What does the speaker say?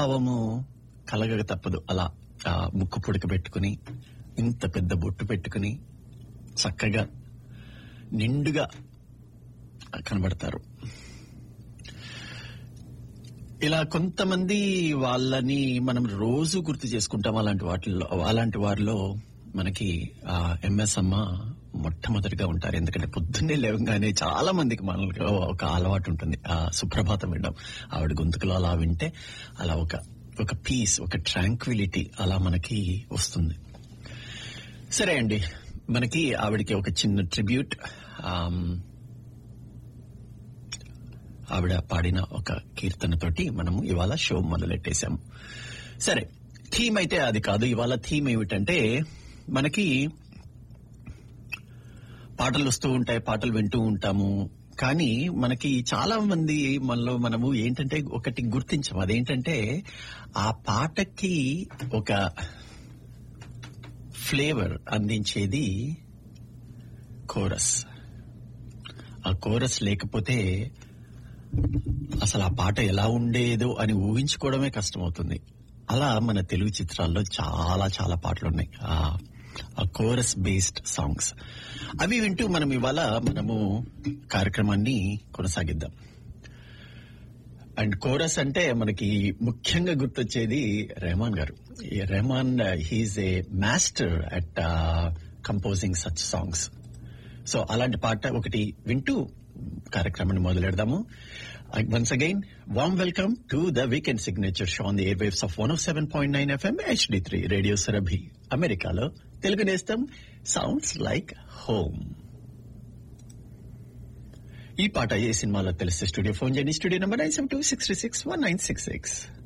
భావము కలగక తప్పదు అలా ఆ ముక్కు పుడక పెట్టుకుని ఇంత పెద్ద బొట్టు పెట్టుకుని చక్కగా నిండుగా కనబడతారు ఇలా కొంతమంది వాళ్ళని మనం రోజు గుర్తు చేసుకుంటాం అలాంటి వాటిల్లో అలాంటి వారిలో మనకి ఆ ఎంఎస్ అమ్మ మొట్టమొదటిగా ఉంటారు ఎందుకంటే పొద్దున్నే లేవగానే చాలా మందికి మనకి ఒక అలవాటు ఉంటుంది ఆ సుప్రభాతం వినడం ఆవిడ గొంతుకులో అలా వింటే అలా ఒక ఒక పీస్ ఒక ట్రాంక్విలిటీ అలా మనకి వస్తుంది సరే అండి మనకి ఆవిడకి ఒక చిన్న ట్రిబ్యూట్ ఆవిడ పాడిన ఒక కీర్తనతోటి మనము ఇవాళ షో మొదలెట్టేశాము సరే థీమ్ అయితే అది కాదు ఇవాళ థీమ్ ఏమిటంటే మనకి పాటలు వస్తూ ఉంటాయి పాటలు వింటూ ఉంటాము కానీ మనకి చాలా మంది మనలో మనము ఏంటంటే ఒకటి గుర్తించాం అదేంటంటే ఆ పాటకి ఒక ఫ్లేవర్ అందించేది కోరస్ ఆ కోరస్ లేకపోతే అసలు ఆ పాట ఎలా ఉండేదో అని ఊహించుకోవడమే కష్టమవుతుంది అలా మన తెలుగు చిత్రాల్లో చాలా చాలా పాటలు ఉన్నాయి ఆ కోరస్ బేస్డ్ సాంగ్స్ అవి వింటూ మనం ఇవాళ మనము కార్యక్రమాన్ని కొనసాగిద్దాం అండ్ కోరస్ అంటే మనకి ముఖ్యంగా గుర్తొచ్చేది రెహమాన్ గారు ఈ Rahman he is a master at composing such songs so అలాంటి పాట ఒకటి వింటూ కార్యక్రమాన్ని మొదలెడదాము once again warm welcome to the weekend signature show on the air waves of one of seven point nine FM HD three radio Sarabhi అమెరికాలో తెలుగు నేస్తం sounds like home ఈ పాట ఏ సినిమాలో తెలిస్తే స్టూడియో ఫోన్ చేయండి studio number nine seven two six six one nine six six